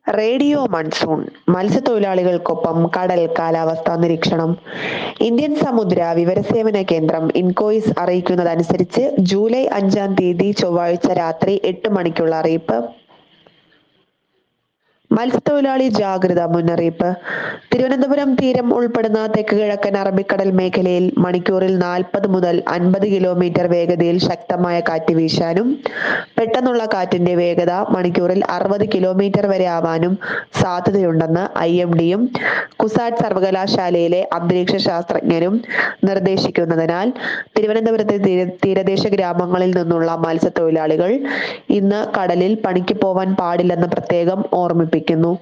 radio monsoon മത്സ്യത്തൊഴിലാളികൾക്കൊപ്പം കടൽ കാലാവസ്ഥാ നിരീക്ഷണം ഇന്ത്യൻ സമുദ്ര വിവരസേവന കേന്ദ്രം ഇൻകോയിസ് അറിയിക്കുന്നതനുസരിച്ച് ജൂലൈ അഞ്ചാം തീയതി ചൊവ്വാഴ്ച രാത്രി എട്ട് മണിക്കുള്ള അറിയിപ്പ് മത്സ്യത്തൊഴിലാളി ജാഗ്രത മുന്നറിയിപ്പ് തിരുവനന്തപുരം തീരം ഉൾപ്പെടുന്ന തെക്ക് കിഴക്കൻ അറബിക്കടൽ മേഖലയിൽ മണിക്കൂറിൽ നാൽപ്പത് മുതൽ അൻപത് കിലോമീറ്റർ വേഗതയിൽ ശക്തമായ കാറ്റ് വീശാനും പെട്ടെന്നുള്ള കാറ്റിന്റെ വേഗത മണിക്കൂറിൽ അറുപത് കിലോമീറ്റർ വരെ ആവാനും സാധ്യതയുണ്ടെന്ന് ഐ എം ഡിയും കുസാറ്റ് സർവകലാശാലയിലെ അന്തരീക്ഷ ശാസ്ത്രജ്ഞരും നിർദ്ദേശിക്കുന്നതിനാൽ തിരുവനന്തപുരത്തെ തീര തീരദേശ ഗ്രാമങ്ങളിൽ നിന്നുള്ള മത്സ്യത്തൊഴിലാളികൾ ഇന്ന് കടലിൽ പണിക്ക് പോവാൻ പാടില്ലെന്ന് പ്രത്യേകം ഓർമ്മിപ്പിക്കുന്നു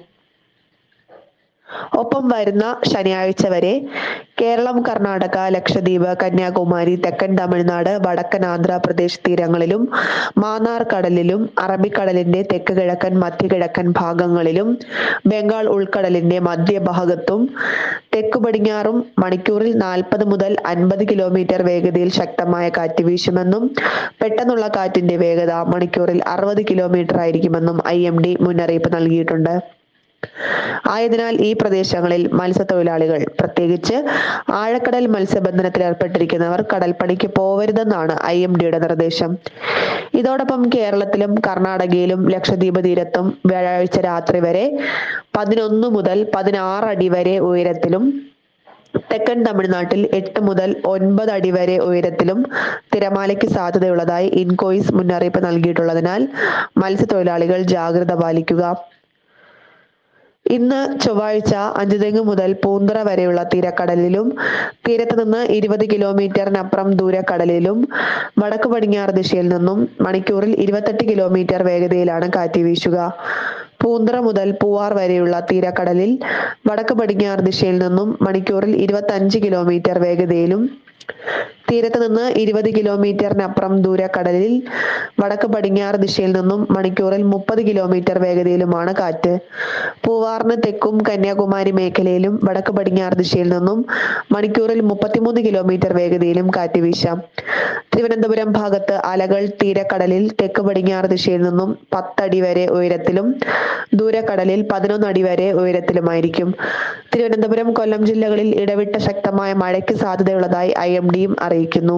ഒപ്പം വരുന്ന ശനിയാഴ്ച വരെ കേരളം കർണാടക ലക്ഷദ്വീപ് കന്യാകുമാരി തെക്കൻ തമിഴ്നാട് വടക്കൻ ആന്ധ്രാപ്രദേശ് തീരങ്ങളിലും മാന്നാർ കടലിലും അറബിക്കടലിന്റെ തെക്ക് കിഴക്കൻ മധ്യകിഴക്കൻ ഭാഗങ്ങളിലും ബംഗാൾ ഉൾക്കടലിന്റെ മധ്യഭാഗത്തും തെക്കു പടിഞ്ഞാറും മണിക്കൂറിൽ നാൽപ്പത് മുതൽ അൻപത് കിലോമീറ്റർ വേഗതയിൽ ശക്തമായ കാറ്റ് വീശുമെന്നും പെട്ടെന്നുള്ള കാറ്റിന്റെ വേഗത മണിക്കൂറിൽ അറുപത് കിലോമീറ്റർ ആയിരിക്കുമെന്നും ഐ എം ഡി മുന്നറിയിപ്പ് നൽകിയിട്ടുണ്ട് ആയതിനാൽ ഈ പ്രദേശങ്ങളിൽ മത്സ്യത്തൊഴിലാളികൾ പ്രത്യേകിച്ച് ആഴക്കടൽ മത്സ്യബന്ധനത്തിൽ ഏർപ്പെട്ടിരിക്കുന്നവർ കടൽപ്പണിക്ക് പോവരുതെന്നാണ് ഐ എം ഡിയുടെ നിർദ്ദേശം ഇതോടൊപ്പം കേരളത്തിലും കർണാടകയിലും ലക്ഷദ്വീപ് തീരത്തും വ്യാഴാഴ്ച രാത്രി വരെ പതിനൊന്ന് മുതൽ പതിനാറ് അടി വരെ ഉയരത്തിലും തെക്കൻ തമിഴ്നാട്ടിൽ എട്ട് മുതൽ ഒൻപത് അടി വരെ ഉയരത്തിലും തിരമാലയ്ക്ക് സാധ്യതയുള്ളതായി ഇൻകോയിസ് മുന്നറിയിപ്പ് നൽകിയിട്ടുള്ളതിനാൽ മത്സ്യത്തൊഴിലാളികൾ ജാഗ്രത പാലിക്കുക ഇന്ന് ചൊവ്വാഴ്ച അഞ്ചുതെങ്ങ് മുതൽ പൂന്തറ വരെയുള്ള തീരക്കടലിലും തീരത്ത് നിന്ന് ഇരുപത് കിലോമീറ്ററിനപ്പുറം ദൂരക്കടലിലും വടക്ക് പടിഞ്ഞാറ് ദിശയിൽ നിന്നും മണിക്കൂറിൽ ഇരുപത്തെട്ട് കിലോമീറ്റർ വേഗതയിലാണ് കാറ്റ് വീശുക പൂന്തറ മുതൽ പൂവാർ വരെയുള്ള തീരക്കടലിൽ വടക്ക് പടിഞ്ഞാറ് ദിശയിൽ നിന്നും മണിക്കൂറിൽ ഇരുപത്തഞ്ച് കിലോമീറ്റർ വേഗതയിലും തീരത്ത് നിന്ന് ഇരുപത് കിലോമീറ്ററിനപ്പുറം ദൂരക്കടലിൽ വടക്ക് പടിഞ്ഞാറ് ദിശയിൽ നിന്നും മണിക്കൂറിൽ മുപ്പത് കിലോമീറ്റർ വേഗതയിലുമാണ് കാറ്റ് പൂവാറിന് തെക്കും കന്യാകുമാരി മേഖലയിലും വടക്ക് പടിഞ്ഞാറ് ദിശയിൽ നിന്നും മണിക്കൂറിൽ മുപ്പത്തിമൂന്ന് കിലോമീറ്റർ വേഗതയിലും കാറ്റ് വീശാം തിരുവനന്തപുരം ഭാഗത്ത് അലകൾ തീരക്കടലിൽ തെക്ക് പടിഞ്ഞാറ് ദിശയിൽ നിന്നും പത്തടി വരെ ഉയരത്തിലും ദൂരക്കടലിൽ പതിനൊന്ന് അടി വരെ ഉയരത്തിലുമായിരിക്കും തിരുവനന്തപുരം കൊല്ലം ജില്ലകളിൽ ഇടവിട്ട ശക്തമായ മഴയ്ക്ക് സാധ്യതയുള്ളതായി ഐ എം ഡിയും അറിയിക്കുന്നു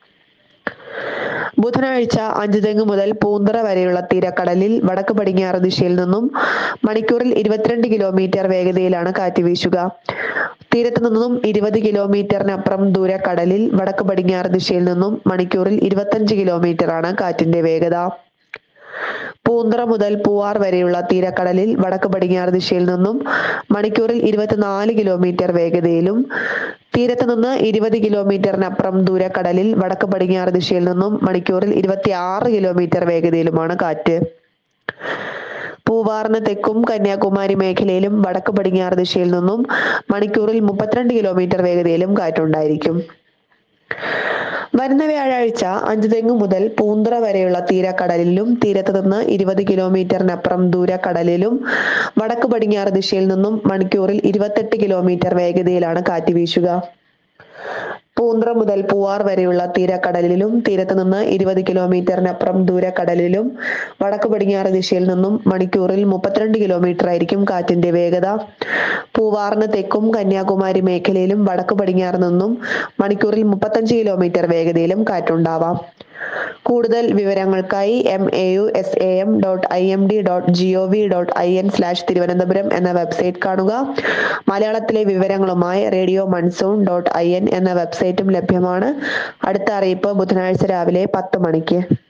ബുധനാഴ്ച അഞ്ചുതെങ്ങ് മുതൽ പൂന്തറ വരെയുള്ള തീരക്കടലിൽ വടക്ക് പടിഞ്ഞാറ് ദിശയിൽ നിന്നും മണിക്കൂറിൽ ഇരുപത്തിരണ്ട് കിലോമീറ്റർ വേഗതയിലാണ് കാറ്റ് വീശുക തീരത്ത് നിന്നും ഇരുപത് കിലോമീറ്ററിനപ്പുറം ദൂരക്കടലിൽ വടക്ക് പടിഞ്ഞാറ് ദിശയിൽ നിന്നും മണിക്കൂറിൽ ഇരുപത്തഞ്ച് കിലോമീറ്റർ ആണ് കാറ്റിന്റെ വേഗത പൂന്തറ മുതൽ പൂവാർ വരെയുള്ള തീരക്കടലിൽ വടക്ക് പടിഞ്ഞാറ് ദിശയിൽ നിന്നും മണിക്കൂറിൽ ഇരുപത്തിനാല് കിലോമീറ്റർ വേഗതയിലും തീരത്ത് നിന്ന് ഇരുപത് കിലോമീറ്ററിനപ്പുറം ദൂരക്കടലിൽ വടക്ക് പടിഞ്ഞാറ് ദിശയിൽ നിന്നും മണിക്കൂറിൽ ഇരുപത്തി ആറ് കിലോമീറ്റർ വേഗതയിലുമാണ് കാറ്റ് പൂവാറിന് തെക്കും കന്യാകുമാരി മേഖലയിലും വടക്ക് പടിഞ്ഞാറ് ദിശയിൽ നിന്നും മണിക്കൂറിൽ മുപ്പത്തിരണ്ട് കിലോമീറ്റർ വേഗതയിലും കാറ്റുണ്ടായിരിക്കും വരുന്ന വ്യാഴാഴ്ച അഞ്ചുതെങ്ങ് മുതൽ പൂന്തറ വരെയുള്ള തീരക്കടലിലും തീരത്ത് നിന്ന് ഇരുപത് കിലോമീറ്ററിനപ്പുറം ദൂരക്കടലിലും വടക്ക് പടിഞ്ഞാറ് ദിശയിൽ നിന്നും മണിക്കൂറിൽ ഇരുപത്തെട്ട് കിലോമീറ്റർ വേഗതയിലാണ് കാറ്റ് വീശുക പൂന്തറ മുതൽ പൂവാർ വരെയുള്ള തീരക്കടലിലും തീരത്ത് നിന്ന് ഇരുപത് കിലോമീറ്ററിനപ്പുറം ദൂരക്കടലിലും വടക്ക് പടിഞ്ഞാറ് ദിശയിൽ നിന്നും മണിക്കൂറിൽ മുപ്പത്തിരണ്ട് കിലോമീറ്റർ ആയിരിക്കും കാറ്റിന്റെ വേഗത പൂവാറിന് തെക്കും കന്യാകുമാരി മേഖലയിലും വടക്ക് പടിഞ്ഞാറ് നിന്നും മണിക്കൂറിൽ മുപ്പത്തഞ്ച് കിലോമീറ്റർ വേഗതയിലും കാറ്റുണ്ടാവാം കൂടുതൽ വിവരങ്ങൾക്കായി M A U S A M dot I M D dot G O V dot I N slash Thiruvananthapuram എന്ന വെബ്സൈറ്റ് കാണുക മലയാളത്തിലെ വിവരങ്ങളുമായി radio monsoon dot I N എന്ന വെബ്സൈറ്റും ലഭ്യമാണ് അടുത്ത അറിയിപ്പ് ബുധനാഴ്ച രാവിലെ പത്ത് മണിക്ക്